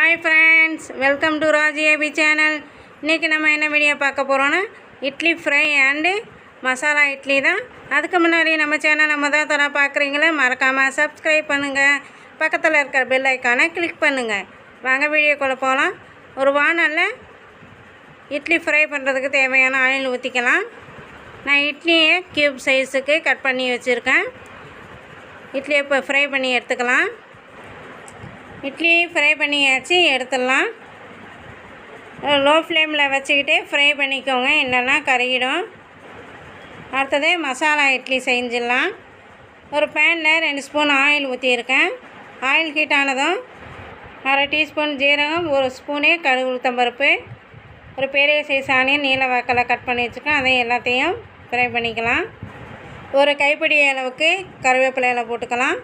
hi friends welcome to Raj AB channel இன்றைக்கி நம்ம என்ன வீடியோ பார்க்க போகிறோன்னா இட்லி ஃப்ரை அண்டு மசாலா இட்லி தான் அதுக்கு முன்னாடி நம்ம சேனல் நம்ம தான் தர பார்க்குறீங்களே மறக்காமல் சப்ஸ்கிரைப் பண்ணுங்கள் பக்கத்தில் இருக்கிற பெல் ஐக்கானை கிளிக் பண்ணுங்கள் வாங்க வீடியோக்குள்ளே போகலாம் ஒரு வானலில் இட்லி ஃப்ரை பண்ணுறதுக்கு தேவையான ஆயில் ஊற்றிக்கலாம் நான் இட்லியை க்யூப் சைஸுக்கு கட் பண்ணி வச்சுருக்கேன் இட்லியை இப்போ ஃப்ரை பண்ணி எடுத்துக்கலாம் இட்லி ஃப்ரை பண்ணியாச்சு எடுத்துடலாம் லோ ஃப்ளேமில் வச்சுக்கிட்டே ஃப்ரை பண்ணிக்கோங்க இல்லைன்னா கருகிடும் அடுத்தது மசாலா இட்லி செஞ்சிடலாம் ஒரு பேனில் ரெண்டு ஸ்பூன் ஆயில் ஊற்றியிருக்கேன் ஆயில் ஹீட் ஆனதும் அரை டீஸ்பூன் ஜீரகம் ஒரு ஸ்பூனே கடுகு உளுத்தம்பருப்பு ஒரு பெரிய சைஸ் ஆனியன் நீல வாக்கில் கட் பண்ணி வச்சுருக்கேன் அதையும் எல்லாத்தையும் ஃப்ரை பண்ணிக்கலாம் ஒரு கைப்பிடி அளவுக்கு கருவேப்பிலையில் போட்டுக்கலாம்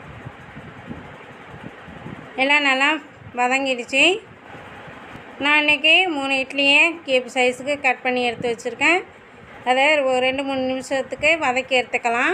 எல்லாம் நல்லா வதங்கிடுச்சு நான் இன்றைக்கி மூணு இட்லியை கியூப் சைஸுக்கு கட் பண்ணி எடுத்து வச்சுருக்கேன் அதை ஒரு ரெண்டு மூணு நிமிஷத்துக்கு வதக்கி எடுத்துக்கலாம்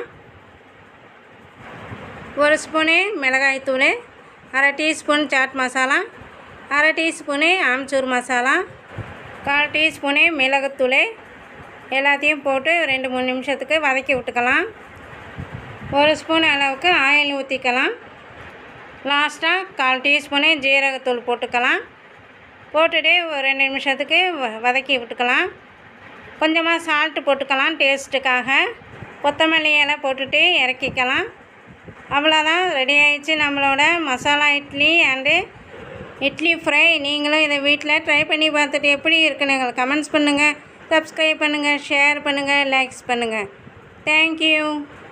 ஒரு ஸ்பூனு மிளகாய்த்தூள் அரை டீஸ்பூன் சாட் மசாலா அரை டீஸ்பூனு ஆம்ச்சூர் மசாலா கால் டீஸ்பூனு மிளகுத்தூள் எல்லாத்தையும் போட்டு ரெண்டு மூணு நிமிஷத்துக்கு வதக்கி விட்டுக்கலாம் ஒரு ஸ்பூன் அளவுக்கு ஆயில் ஊற்றிக்கலாம் லாஸ்ட்டாக கால் டீஸ்பூனு ஜீரகத்தூள் போட்டுக்கலாம் போட்டுட்டு ஒரு ரெண்டு நிமிஷத்துக்கு வ- வதக்கி விட்டுக்கலாம் கொஞ்சமாக சால்ட்டு போட்டுக்கலாம் டேஸ்ட்டுக்காக கொத்தமல்லி இலை போட்டுட்டு இறக்கிக்கலாம் அவ்வளோதான் ரெடி ஆயிடுச்சு நம்மளோட மசாலா இட்லி அண்டு இட்லி ஃப்ரை நீங்களும் இதை வீட்டில் ட்ரை பண்ணி பார்த்துட்டு எப்படி இருக்குன்னு எங்களுக்கு கமெண்ட்ஸ் பண்ணுங்கள் சப்ஸ்கிரைப் பண்ணுங்கள் ஷேர் பண்ணுங்கள் லைக்ஸ் பண்ணுங்கள் தேங்க்யூ